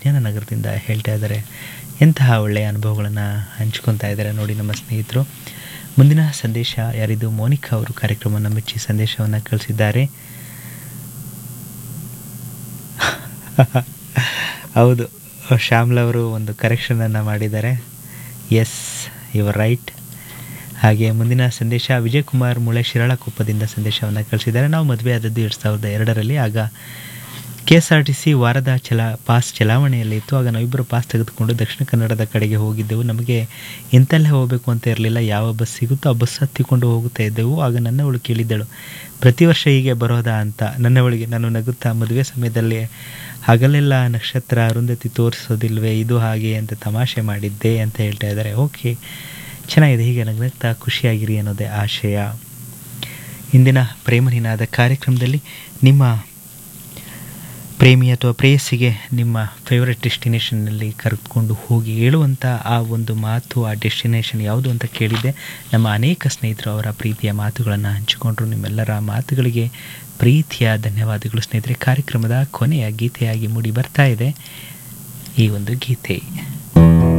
ವಿಜ್ಞಾನ ನಗರದಿಂದ ಹೇಳ್ತಾ ಇದ್ದಾರೆ ಎಂತಹ ಒಳ್ಳೆಯ ಅನುಭವಗಳನ್ನು ಹಂಚ್ಕೊತಾ ಇದ್ದಾರೆ ನೋಡಿ ನಮ್ಮ ಸ್ನೇಹಿತರು ಮುಂದಿನ ಸಂದೇಶ ಯಾರಿದು ಮೋನಿಕಾ ಅವರು ಕಾರ್ಯಕ್ರಮವನ್ನು ಮೆಚ್ಚಿ ಸಂದೇಶವನ್ನು ಕಳಿಸಿದ್ದಾರೆ ಹೌದು ಶ್ಯಾಮ್ಲ ಅವರು ಒಂದು ಕರೆಕ್ಷನನ್ನು ಮಾಡಿದ್ದಾರೆ ಎಸ್ ಯುವರ್ ರೈಟ್ ಹಾಗೆ ಮುಂದಿನ ಸಂದೇಶ ವಿಜಯ್ ಕುಮಾರ್ ಮುಳೆ ಶಿರಾಳಕೊಪ್ಪದಿಂದ ಸಂದೇಶವನ್ನು ಕಳಿಸಿದ್ದಾರೆ ನಾವು ಮದುವೆ ಆದದ್ದು ಎರಡು ಸಾವಿರದ ಎರಡರಲ್ಲಿ ಆಗ K S R T C ವಾರದ ಚಲ ಪಾಸ್ ಚಲಾವಣೆಯಲ್ಲಿ ಇತ್ತು ಆಗ ನಾವಿಬ್ಬರು ಪಾಸ್ ತೆಗೆದುಕೊಂಡು ದಕ್ಷಿಣ ಕನ್ನಡದ ಕಡೆಗೆ ಹೋಗಿದ್ದೆವು ನಮಗೆ ಎಂತೆಲ್ಲ ಹೋಗಬೇಕು ಅಂತ ಇರಲಿಲ್ಲ ಯಾವ ಬಸ್ ಸಿಗುತ್ತೋ ಆ ಬಸ್ ಹತ್ತಿಕೊಂಡು ಹೋಗುತ್ತಾ ಇದ್ದೆವು ಆಗ ನನ್ನವಳು ಕೇಳಿದ್ದಳು ಪ್ರತಿ ವರ್ಷ ಹೀಗೆ ಬರೋದಾ ಅಂತ ನನ್ನವಳಿಗೆ ನಾನು ನಗುತ್ತಾ ಮದುವೆ ಸಮಯದಲ್ಲಿ ಹಗಲೆಲ್ಲ ನಕ್ಷತ್ರ ಅರುಂಧತಿ ತೋರಿಸೋದಿಲ್ವೇ ಇದು ಹಾಗೆ ಅಂತ ತಮಾಷೆ ಮಾಡಿದ್ದೆ ಅಂತ ಹೇಳ್ತಾ ಇದ್ದಾರೆ ಓಕೆ ಚೆನ್ನಾಗಿದೆ ಹೀಗೆ ನಗ್ನಗ್ತಾ ಖುಷಿಯಾಗಿರಿ ಅನ್ನೋದೇ ಆಶಯ ಇಂದಿನ ಪ್ರೇಮನಿನಾದ ಕಾರ್ಯಕ್ರಮದಲ್ಲಿ ನಿಮ್ಮ ಪ್ರೇಮಿ ಅಥವಾ ಪ್ರೇಯಸಿಗೆ ನಿಮ್ಮ ಫೇವ್ರೆಟ್ ಡೆಸ್ಟಿನೇಷನ್ನಲ್ಲಿ ಕರೆದುಕೊಂಡು ಹೋಗಿ ಹೇಳುವಂಥ ಆ ಒಂದು ಮಾತು ಆ ಡೆಸ್ಟಿನೇಷನ್ ಯಾವುದು ಅಂತ ಕೇಳಿದ್ದೆ ನಮ್ಮ ಅನೇಕ ಸ್ನೇಹಿತರು ಅವರ ಪ್ರೀತಿಯ ಮಾತುಗಳನ್ನು ಹಂಚಿಕೊಂಡ್ರು ನಿಮ್ಮೆಲ್ಲರ ಮಾತುಗಳಿಗೆ ಪ್ರೀತಿಯ ಧನ್ಯವಾದಗಳು ಸ್ನೇಹಿತರೆ ಕಾರ್ಯಕ್ರಮದ ಕೊನೆಯ ಗೀತೆಯಾಗಿ ಮೂಡಿ ಬರ್ತಾ ಇದೆ ಈ ಒಂದು ಗೀತೆ